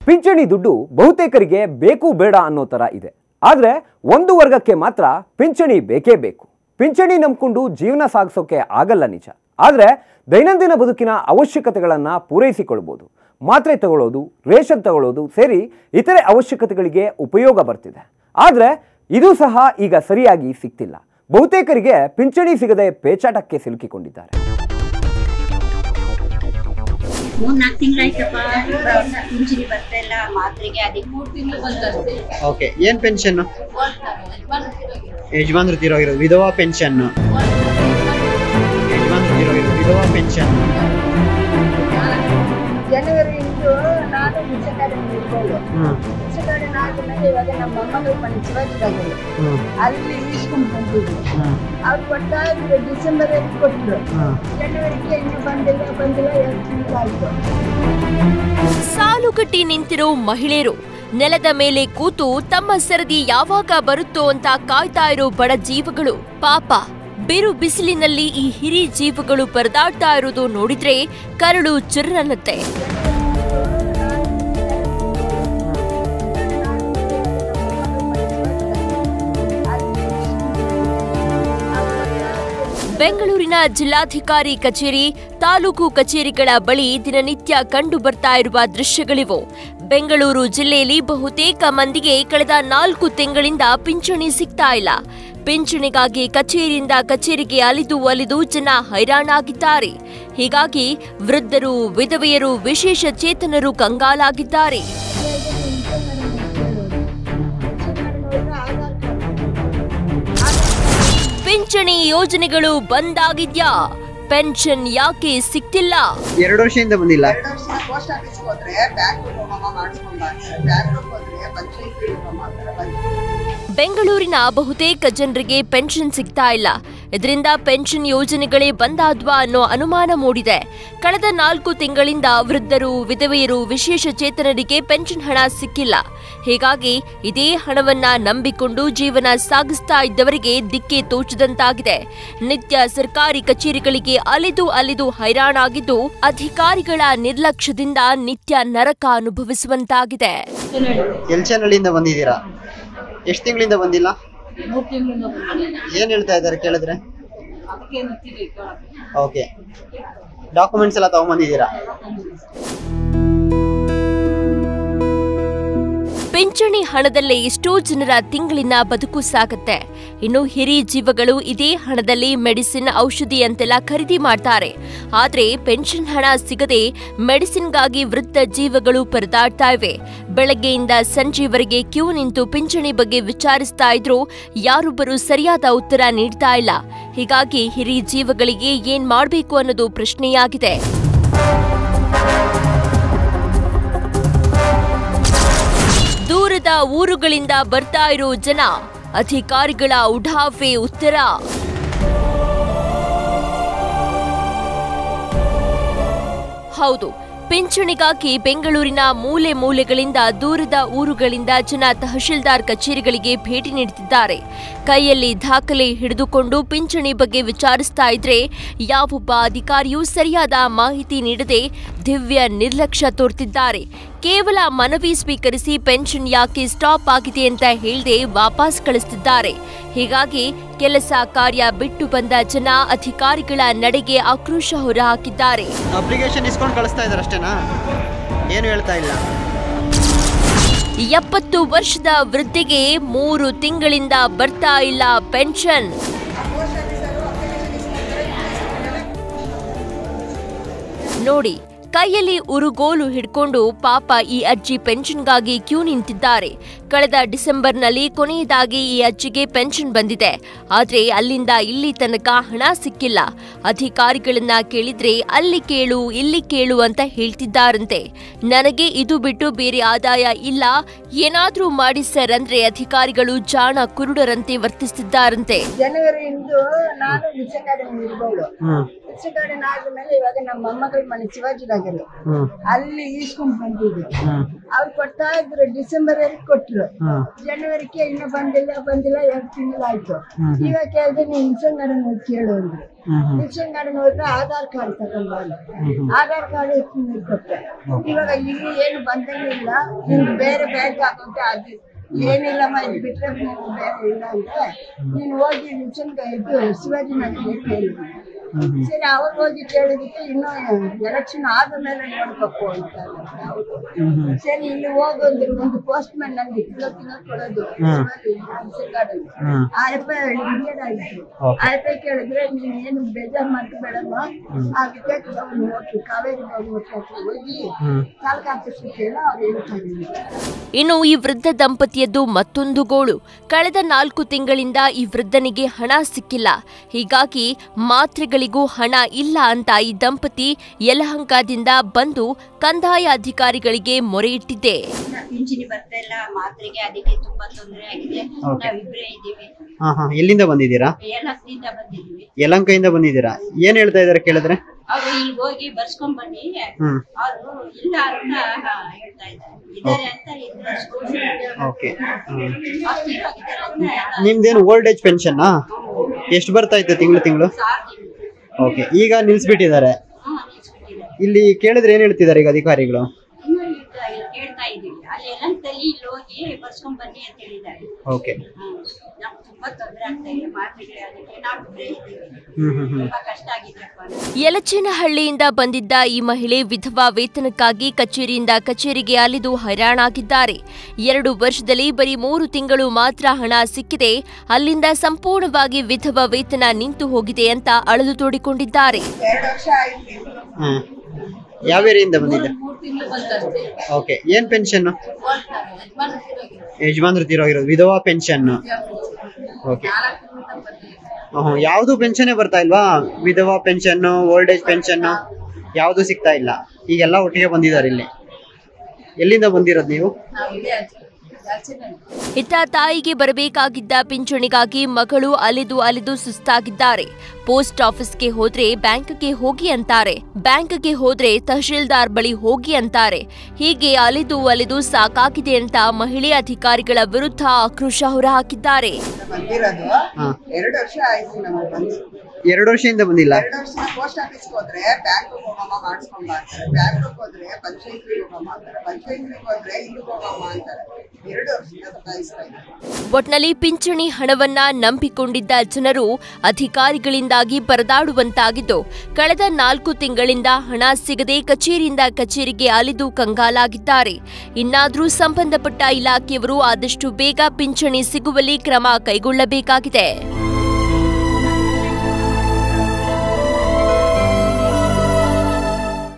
ಪಿಂಚಣಿ ದುಡ್ಡು ಬಹುತೇಕರಿಗೆ ಬೇಕು ಬೇಡ ಅನ್ನೋ ಥರ ಇದೆ ಆದರೆ ಒಂದು ವರ್ಗಕ್ಕೆ ಮಾತ್ರ ಪಿಂಚಣಿ ಬೇಕೇ ಬೇಕು ಪಿಂಚಣಿ ನಂಬ್ಕೊಂಡು ಜೀವನ ಸಾಗಿಸೋಕೆ ಆಗಲ್ಲ ನಿಜ ಆದರೆ ದೈನಂದಿನ ಬದುಕಿನ ಅವಶ್ಯಕತೆಗಳನ್ನು ಪೂರೈಸಿಕೊಳ್ಬೋದು ಮಾತ್ರೆ ತಗೊಳ್ಳೋದು ರೇಷನ್ ತಗೊಳ್ಳೋದು ಸೇರಿ ಇತರೆ ಅವಶ್ಯಕತೆಗಳಿಗೆ ಉಪಯೋಗ ಬರ್ತಿದೆ ಆದರೆ ಇದು ಸಹ ಈಗ ಸರಿಯಾಗಿ ಸಿಗ್ತಿಲ್ಲ ಬಹುತೇಕರಿಗೆ ಪಿಂಚಣಿ ಸಿಗದೆ ಪೇಚಾಟಕ್ಕೆ ಸಿಲುಕಿಕೊಂಡಿದ್ದಾರೆ ಮೂರ್ ನಾಲ್ಕು ತಿಂಗಳಾಯ್ತಪ್ಪ ಪಿಂಚಣಿ ಬರ್ತಾ ಇಲ್ಲ ಮಾತ್ರೆಗೆ ಅದಕ್ಕೆ ಮೂರ್ ತಿಂಗಳು ಬಂದಷ್ಟೇ ಓಕೆ ಏನ್ ಪೆನ್ಷನ್ ಯಜಮಾನ್ರು ತೀರೋಗಿರೋದು ವಿಧವಾ ಪೆನ್ಷನ್ ಯಜಮಾನ್ರು ತೀರೋಗಿರೋದು ವಿಧವಾ ಪೆನ್ಷನ್ ಜನವರಿ ಇಂದು ನಾನು ವಿಷಕಾಡಲ್ಲಿ ಇರ್ಬೋದು ಹ್ಮ್ ವಿಷಕಾಡಲ್ಲಿ ಆದ್ಮೇಲೆ ಇವಾಗ ನಮ್ಮ ಮೊಮ್ಮಗಳು ಮನೆ ಶಿವಾಜಿದಾಗಲು ಹ್ಮ್ ಅಲ್ಲಿ ಈಸ್ಕೊಂಡು ಬಂದಿದ್ರು ಹ್ಮ್ ಅವ್ರು ಕೊಟ್ಟಾಗ ಡಿಸೆಂಬರ್ ಅಲ್ಲಿ ಕೊಟ್ಟರು ಹ್ಮ್ ಜನವರಿಗೆ ಇನ್ನೂ ಬಂದಿಲ್ಲ ಬಂದಿಲ್ಲ ಎರಡು ತಿಂಗಳಾಯ್ತು ಸಾಲುಗಟ್ಟಿ ನಿಂತಿರೋ ಮಹಿಳೆಯರು ನೆಲದ ಮೇಲೆ ಕೂತು ತಮ್ಮ ಸರದಿ ಯಾವಾಗ ಬರುತ್ತೋ ಅಂತ ಕಾಯ್ತಾ ಇರೋ ಬಡ ಜೀವಗಳು ಪಾಪ ಬಿರು ಬಿಸಿಲಿನಲ್ಲಿ ಈ ಹಿರಿ ಜೀವಗಳು ಪರದಾಡ್ತಾ ಇರೋದು ನೋಡಿದ್ರೆ ಕರಳು ಚಿರ್ರನ್ನತ್ತೆ ಬೆಂಗಳೂರಿನ ಜಿಲ್ಲಾಧಿಕಾರಿ ಕಚೇರಿ ತಾಲೂಕು ಕಚೇರಿಗಳ ಬಳಿ ದಿನನಿತ್ಯ ಕಂಡು ಬರ್ತಾ ಇರುವ ದೃಶ್ಯಗಳಿವು ಬೆಂಗಳೂರು ಜಿಲ್ಲೆಯಲ್ಲಿ ಬಹುತೇಕ ಮಂದಿಗೆ ಕಳೆದ ನಾಲ್ಕು ತಿಂಗಳಿಂದ ಪಿಂಚಣಿ ಸಿಗ್ತಾ ಇಲ್ಲ ಪಿಂಚಣಿಗಾಗಿ ಕಚೇರಿಯಿಂದ ಕಚೇರಿಗೆ ಅಲಿದು ಅಲಿದು ಜನ ಹೈರಾಣಾಗಿದ್ದಾರೆ ಹೀಗಾಗಿ ವೃದ್ಧರು ವಿಧವೆಯರು ವಿಶೇಷ ಚೇತನರು ಕಂಗಾಲಾಗಿದ್ದಾರೆ ಪಿಂಚಣಿ ಯೋಜನೆಗಳು ಬಂದಾಗಿದ್ಯಾ ಪೆನ್ಷನ್ ಯಾಕೆ ಸಿಗ್ತಿಲ್ಲ ಎರಡು ವರ್ಷದಿಂದ ಬಂದಿಲ್ಲ ಪೋಸ್ಟ್ ಆಫೀಸ್ ಹೋದ್ರೆ ಬ್ಯಾಂಕ್ ಹೋಮ ಮಾಡಿಸ್ಕೊಂಡ್ ಬ್ಯಾಂಕ್ ಹೋದ್ರೆ ಪಂಚಾಯತ್ ಮಾಡ್ತಾರೆ ಬೆಂಗಳೂರಿನ ಬಹುತೇಕ ಜನರಿಗೆ ಪೆನ್ಷನ್ ಸಿಗ್ತಾ ಇಲ್ಲ ಇದರಿಂದ ಪೆನ್ಷನ್ ಯೋಜನೆಗಳೇ ಬಂದಾದ್ವಾ ಅನ್ನೋ ಅನುಮಾನ ಮೂಡಿದೆ ಕಳೆದ ನಾಲ್ಕು ತಿಂಗಳಿಂದ ವೃದ್ಧರು ವಿಧವೆಯರು ವಿಶೇಷ ಚೇತನರಿಗೆ ಪೆನ್ಷನ್ ಹಣ ಸಿಕ್ಕಿಲ್ಲ ಹೀಗಾಗಿ ಇದೇ ಹಣವನ್ನ ನಂಬಿಕೊಂಡು ಜೀವನ ಸಾಗಿಸ್ತಾ ಇದ್ದವರಿಗೆ ದಿಕ್ಕೆ ತೋಚದಂತಾಗಿದೆ ನಿತ್ಯ ಸರ್ಕಾರಿ ಕಚೇರಿಗಳಿಗೆ ಅಲಿದು ಅಲಿದು ಹೈರಾಣಾಗಿದ್ದು ಅಧಿಕಾರಿಗಳ ನಿರ್ಲಕ್ಷ್ಯದಿಂದ ನಿತ್ಯ ನರಕ ಅನುಭವಿಸುವಂತಾಗಿದೆ ಎಲ್ಚನಹಳ್ಳಿಯಿಂದ ಬಂದಿದ್ದೀರಾ ಎಷ್ಟು ತಿಂಗಳಿಂದ ಬಂದಿಲ್ಲ ಮೂರ್ ತಿಂಗಳಿಂದ ಏನ್ ಹೇಳ್ತಾ ಇದ್ದಾರೆ ಕೇಳಿದ್ರೆ ಅದಕ್ಕೆ ನಿಂತಿದೆ ಓಕೆ ಡಾಕ್ಯುಮೆಂಟ್ಸ್ ಎಲ್ಲ ತಗೊಂಬಂದಿದ್ದೀರಾ ಪಿಂಚಣಿ ಹಣದಲ್ಲೇ ಎಷ್ಟೋ ಜನರ ತಿಂಗಳಿನ ಬದುಕು ಸಾಗತ್ತೆ ಇನ್ನು ಹಿರಿ ಜೀವಗಳು ಇದೇ ಹಣದಲ್ಲಿ ಮೆಡಿಸಿನ್ ಔಷಧಿ ಅಂತೆಲ್ಲ ಖರೀದಿ ಮಾಡ್ತಾರೆ ಆದ್ರೆ ಪೆನ್ಷನ್ ಹಣ ಸಿಗದೆ ಮೆಡಿಸಿನ್ಗಾಗಿ ವೃದ್ಧ ಜೀವಗಳು ಪರದಾಡ್ತಾ ಇವೆ ಬೆಳಗ್ಗೆಯಿಂದ ಸಂಜೆವರೆಗೆ ಕ್ಯೂ ನಿಂತು ಪಿಂಚಣಿ ಬಗ್ಗೆ ವಿಚಾರಿಸ್ತಾ ಇದ್ರು ಯಾರೊಬ್ಬರು ಸರಿಯಾದ ಉತ್ತರ ನೀಡ್ತಾ ಇಲ್ಲ ಹೀಗಾಗಿ ಹಿರಿ ಜೀವಗಳಿಗೆ ಏನ್ ಮಾಡ್ಬೇಕು ಅನ್ನೋದು ಪ್ರಶ್ನೆಯಾಗಿದೆ ದೂರದ ಊರುಗಳಿಂದ ಬರ್ತಾ ಇರೋ ಜನ ಅಧಿಕಾರಿಗಳ ಉಢಾಫೆ ಉತ್ತರ ಹೌದು ಪಿಂಚಣಿಗಾಗಿ ಬೆಂಗಳೂರಿನ ಮೂಲೆ ಮೂಲೆಗಳಿಂದ ದೂರದ ಊರುಗಳಿಂದ ಜನ ತಹಶೀಲ್ದಾರ್ ಕಚೇರಿಗಳಿಗೆ ಭೇಟಿ ನೀಡುತ್ತಿದ್ದಾರೆ ಕೈಯಲ್ಲಿ ದಾಖಲೆ ಹಿಡಿದುಕೊಂಡು ಪಿಂಚಣಿ ಬಗ್ಗೆ ವಿಚಾರಿಸ್ತಾ ಇದ್ರೆ ಯಾವೊಬ್ಬ ಅಧಿಕಾರಿಯೂ ಸರಿಯಾದ ಮಾಹಿತಿ ನೀಡದೆ ದಿವ್ಯ ನಿರ್ಲಕ್ಷ್ಯ ತೋರ್ತಿದ್ದಾರೆ ಕೇವಲ ಮನವಿ ಸ್ವೀಕರಿಸಿ ಪೆನ್ಷನ್ ಯಾಕೆ ಸ್ಟಾಪ್ ಆಗಿದೆ ಅಂತ ಹೇಳದೆ ವಾಪಸ್ ಕಳಿಸ್ತಿದ್ದಾರೆ ಹೀಗಾಗಿ ಕೆಲಸ ಕಾರ್ಯ ಬಿಟ್ಟು ಬಂದ ಜನ ಅಧಿಕಾರಿಗಳ ನಡೆಗೆ ಆಕ್ರೋಶ ಹೊರಹಾಕಿದ್ದಾರೆ ಅಪ್ಲಿಕೇಶನ್ ಇಸ್ಕೊಂಡು ಕಳಿಸ್ತಾ ಇದ್ದಾರೆ ಅಷ್ಟೇನಾ ಏನು ಹೇಳ್ತಾ ಇಲ್ಲ ಎಪ್ಪತ್ತು ವರ್ಷದ ವೃದ್ಧಿಗೆ ಮೂರು ತಿಂಗಳಿಂದ ಬರ್ತಾ ಇಲ್ಲ ಪೆನ್ಷನ್ ನೋಡಿ ಕೈಯಲ್ಲಿ ಉರುಗೋಲು ಹಿಡ್ಕೊಂಡು ಪಾಪ ಈ ಅಜ್ಜಿ ಪೆನ್ಷನ್ಗಾಗಿ ಕ್ಯೂ ನಿಂತಿದ್ದಾರೆ ಕಳೆದ ಡಿಸೆಂಬರ್ನಲ್ಲಿ ಕೊನೆಯದಾಗಿ ಈ ಅಜ್ಜಿಗೆ ಪೆನ್ಷನ್ ಬಂದಿದೆ ಆದ್ರೆ ಅಲ್ಲಿಂದ ಇಲ್ಲಿ ತನಕ ಹಣ ಸಿಕ್ಕಿಲ್ಲ ಅಧಿಕಾರಿಗಳನ್ನ ಕೇಳಿದ್ರೆ ಅಲ್ಲಿ ಕೇಳು ಇಲ್ಲಿ ಕೇಳು ಅಂತ ಹೇಳ್ತಿದ್ದಾರಂತೆ ನನಗೆ ಇದು ಬಿಟ್ಟು ಬೇರೆ ಆದಾಯ ಇಲ್ಲ ಏನಾದ್ರೂ ಮಾಡಿ ಸರ್ ಅಂದ್ರೆ ಅಧಿಕಾರಿಗಳು ಜಾಣ ಕುರುಡರಂತೆ ವರ್ತಿಸ್ತಿದ್ದಾರಂತೆ ಜನವರಿ ಇಂದು ನಾನು ವಿಷಕಾಡಲ್ಲಿ ಇರ್ಬೋದು ಹ್ಮ್ ಮಿಕ್ಸಿ ಗಾರ್ಡನ್ ಆದ್ಮೇಲೆ ಇವಾಗ ನಮ್ಮ ಮೊಮ್ಮಗಳ ಮನೆ ಶಿವಾಜಿನಗರ ಅಲ್ಲಿ ಈಸ್ಕೊಂಡ್ ಬಂದಿದ್ವಿ ಅವ್ರು ಕೊಡ್ತಾ ಇದ್ರು ಡಿಸೆಂಬರ್ ಅಲ್ಲಿ ಕೊಟ್ರು ಜನವರಿಗೆ ಇನ್ನೂ ಬಂದಿಲ್ಲ ಬಂದಿಲ್ಲ ಎರಡು ತಿಂಗಳಾಯ್ತು ಇವಾಗ ಕೇಳಿದ್ರೆ ನೀವು ಮಿಕ್ಸನ್ ಗಾರ್ಡನ್ ಹೋಗಿ ಕೇಳು ಅಂದ್ರು ಮಿಕ್ಸನ್ ಗಾರ್ಡನ್ ಹೋದ್ರೆ ಆಧಾರ್ ಕಾರ್ಡ್ ತಗೊಂಡ್ಬಂದು ಆಧಾರ್ ಕಾರ್ಡ್ ಕೊಟ್ಟೆ ಇವಾಗ ಇಲ್ಲಿ ಏನು ಬಂದಂಗಿಲ್ಲ ನಿಮ್ಗೆ ಬೇರೆ ಬ್ಯಾಂಕ್ ಅಕೌಂಟ್ ಅದು ಏನಿಲ್ಲಮ್ಮ ಇದು ಬಿಟ್ರೆ ನೀವು ಬೇರೆ ಇಲ್ಲ ಅಂದ್ರೆ ನೀನು ಹೋಗಿ ಮಿಷನ್ ಇದು ಶಿವಾಜಿನಗರ ಕೇಳಿದ್ವಿ ಸರಿ ಅವ್ರು ಹೋಗಿ ಕೇಳಿದಕ್ಕೆ ಇನ್ನು ಎಲೆಕ್ಷನ್ ಆದ ಮೇಲೆ ನೋಡ್ಬೇಕು ಅಂತ ಹೌದು ಸರಿ ಇಲ್ಲಿ ಹೋಗೋದು ಒಂದು ಪೋಸ್ಟ್ ಮ್ಯಾನ್ ನನಗೆ ಕಿಲೋ ಕಿಲೋ ಕೊಡೋದು ಆಯಪ್ಪ ಇಂಡಿಯನ್ ಆಯ್ತು ಆಯಪ್ಪ ಕೇಳಿದ್ರೆ ನೀನ್ ಏನು ಬೇಜಾರ್ ಮಾಡ್ಕೋಬೇಡಮ್ಮ ಅದಕ್ಕೆ ಅವ್ನು ಹೋಗಿ ಕಾವೇರಿ ಗೌರ್ಮೆಂಟ್ ಹತ್ರ ಹೋಗಿ ತಾಲೂಕು ಆಫೀಸ್ಗೆ ಕೇಳ ಅವ್ರು ಹೇಳ್ತಾರೆ ಇನ್ನು ಈ ವೃದ್ಧ ದಂಪತಿಯದ್ದು ಮತ್ತೊಂದು ಗೋಳು ಕಳೆದ ನಾಲ್ಕು ತಿಂಗಳಿಂದ ಈ ವೃದ್ಧನಿಗೆ ಹಣ ಸಿಕ್ಕಿಲ್ಲ ಹೀಗಾಗಿ ಮಾತ್ರೆಗಳಿಗೂ ಹಣ ಇಲ್ಲ ಅಂತ ಈ ದಂಪತಿ ಯಲಹಂಕದಿಂದ ಬಂದು ಕಂದಾಯ ಅಧಿಕಾರಿಗಳಿಗೆ ಮೊರೆ ಇಟ್ಟಿದೆ ಪಿಂಚಣಿ ಬರ್ತಾ ಇಲ್ಲ ಮಾತ್ರೆಗೆ ಅದಕ್ಕೆ ತುಂಬಾ ತೊಂದರೆ ಆಗಿದೆ ನಾವಿಬ್ರೇ ಇದ್ದೀವಿ ಹಾ ಹಾ ಎಲ್ಲಿಂದ ಬಂದಿದ್ದೀರಾ ಏಲಕ್ಕಿಂದ ಬಂದಿದ್ವಿ ಯಲಂಕದಿಂದ ಬಂದಿದ್ದೀರಾ ಏನ್ ಹೇಳ್ತಾ ಇದಾರೆ ಕೇಳಿದ್ರೆ ಅವ್ರು ಇಲ್ಲಿ ಹೋಗಿ ಬರ್ಸ್ಕೊಂಡ್ ಬನ್ನಿ ಹ್ಮ್ ಅವರು ಇಲ್ಲ ಅಂತ ಹಾ, ಹೇಳ್ತಾ ಇದ್ದಾರೆ ಇದಾರೆ ಅಂತ ಇದ್ದಾರೆ ಓಕೆ ಅಷ್ಟು ಇರೋಗಿದ್ದಾರೆ ಅಂತ ನಿಮ್ದೇನು ಓಲ್ಡ್ ಏಜ್ ಪೆನ್ಷನ್ ಎಷ್ಟು ಬರ್ತಾ ಇತ್ತು ತಿಂಗಳು ತಿಂಗಳು ಓಕೆ ಈಗ ನಿಲ್ಸ್ಬಿಟ್ಟಿದ್ದಾರೆ ಹ್ಮ್ ನಿಲ್ಸ್ಬಿಟ್ಟಿದ್ದಾರೆ ಇಲ್ಲಿ ಕೇಳಿದ್ರೆ ಏನ್ ಹೇಳ್ತಿದ್ದಾರೆ ಈಗ ಅಧಿಕಾರಿಗಳು ಇನ್ನು ಹೇಳ್ತಾ ಕೇಳ್ತಾ ಇದೀವಿ ಅಲ್ಲಿ ಎಲ್ಲಂತಲ್ಲಿ ಇಲ್ಲಿ ಹೋಗಿ ಬರ್ಸ್ಕೊಂಡ್ ಬನ್ನಿ ಅಂತ ಹೇಳಿದ್ದಾರೆ ಓಕೆ ಹ್ಮ್ ನಮ್ಗೆ ತುಂಬಾ ತೊಂದರೆ ಆಗ್ತಾ ಇದೆ ಮಾತ್ರೆಗೆ ಅದಕ್ಕೆ ನಾವಿಬ್ರೇ ಇದ್ದೀವಿ ಹ್ಮ್ ಹ್ಮ್ ಹ್ಮ್ ತುಂಬಾ ಕಷ್ಟ ಆಗಿದ್ರಪ್ಪ ಯಲಚೇನಹಳ್ಳಿಯಿಂದ ಬಂದಿದ್ದ ಈ ಮಹಿಳೆ ವಿಧವಾ ವೇತನಕ್ಕಾಗಿ ಕಚೇರಿಯಿಂದ ಕಚೇರಿಗೆ ಅಲಿದು ಹೈರಾಣಾಗಿದ್ದಾರೆ ಎರಡು ವರ್ಷದಲ್ಲಿ ಬರೀ ಮೂರು ತಿಂಗಳು ಮಾತ್ರ ಹಣ ಸಿಕ್ಕಿದೆ ಅಲ್ಲಿಂದ ಸಂಪೂರ್ಣವಾಗಿ ವಿಧವಾ ವೇತನ ನಿಂತು ಹೋಗಿದೆ ಅಂತ ಅಳಲು ತೋಡಿಕೊಂಡಿದ್ದಾರೆ ಎರಡು ವರ್ಷ ಆಯ್ತು ಹ್ಮ್ ಯಾವ ಏರಿಯಿಂದ ಬಂದಿದ್ದೆ ಓಕೆ ಏನ್ ಪೆನ್ಷನ್ ಯಜಮಾನ್ರು ತೀರೋಗಿರೋದು ವಿಧವಾ ಪೆನ್ಷನ್ ಓಕೆ ಯಾವುದು ಪೆನ್ಷನ್ ಬರ್ತಾ ಇಲ್ವಾ ವಿಧವಾ ಪೆನ್ಷನ್ ಓಲ್ಡ್ ಏಜ್ ಪೆನ್ಷನ್ ಯಾವುದು ಸಿಗ್ತಾ ಇಲ್ಲ ಈಗೆಲ್ಲ ಒಟ್ಟಿಗೆ ಬಂದಿದ್ದಾರೆ ಇಲ್ಲಿ ಎಲ್ಲಿಂದ ಬಂದಿರೋದು ನೀವು ಇತ್ತ ತಾಯಿಗೆ ಬರಬೇಕಾಗಿದ್ದ ಪಿಂಚಣಿಗಾಗಿ ಮಗಳು ಅಲಿದು ಅಲಿದು ಸುಸ್ತಾಗಿದ್ದಾರೆ ಪೋಸ್ಟ್ ಆಫೀಸ್ಗೆ ಹೋದ್ರೆ ಬ್ಯಾಂಕ್ಗೆ ಹೋಗಿ ಅಂತಾರೆ ಬ್ಯಾಂಕ್ಗೆ ಹೋದ್ರೆ ತಹಶೀಲ್ದಾರ್ ಬಳಿ ಹೋಗಿ ಅಂತಾರೆ ಹೀಗೆ ಅಲಿದು ಅಲಿದು ಸಾಕಾಗಿದೆ ಅಂತ ಮಹಿಳೆ ಅಧಿಕಾರಿಗಳ ವಿರುದ್ಧ ಆಕ್ರೋಶ ಹೊರಹಾಕಿದ್ದಾರೆ ಬಂದಿರೋದು ಹಾ. ಎರಡು ವರ್ಷ ಆಯ್ತು ನಮಗೆ ಬಂದು ಎರಡು ವರ್ಷದಿಂದ ಬಂದಿಲ್ಲ ಎರಡು ವರ್ಷ ಪೋಸ್ಟ್ ಆಫೀಸ್ಗೆ ಹೋದ್ರೆ ಬ್ಯಾಂಕ್ ಹೋಗಮ್ಮ ಮಾಡಿಸ್ಕೊಂಡ್ ಬಾ ಅಂತಾರೆ ಬ್ಯಾಂಕ್ ಹೋದ್ರೆ ಪಂಚಾಯತ್ರಿಗೆ ಹೋಗಮ್ಮ ಅಂತಾರೆ ಪಂಚಾಯತ್ರಿಗೆ ಹೋದ್ರೆ ಇಲ್ಲಿಗೆ ಹೋಗಮ್ಮ ಅಂತಾರೆ ಎರಡು ವರ್ಷದಿಂದ ಸತಾಯಿಸ್ತಾ ಇದ್ದಾರೆ ಒಟ್ನಲ್ಲಿ ಪಿಂಚಣಿ ಹಣವನ್ನ ನಂಬಿಕೊಂಡಿದ್ದ ಜನರು ಅಧಿಕಾರಿಗಳಿಂದಾಗಿ ಪರದಾಡುವಂತಾಗಿದ್ದು ಕಳೆದ ನಾಲ್ಕು ತಿಂಗಳಿಂದ ಹಣ ಸಿಗದೆ ಕಚೇರಿಯಿಂದ ಕಚೇರಿಗೆ ಅಲಿದು ಕಂಗಾಲಾಗಿದ್ದಾರೆ ಇನ್ನಾದರೂ ಸಂಬಂಧಪಟ್ಟ ಇಲಾಖೆಯವರು ಆದಷ್ಟು ಬೇಗ ಪಿಂಚಣಿ ಸಿಗುವಲ್ಲಿ ಕ್ರಮ ಕೈಗೊಳ್ಳಬೇಕಾಗಿದೆ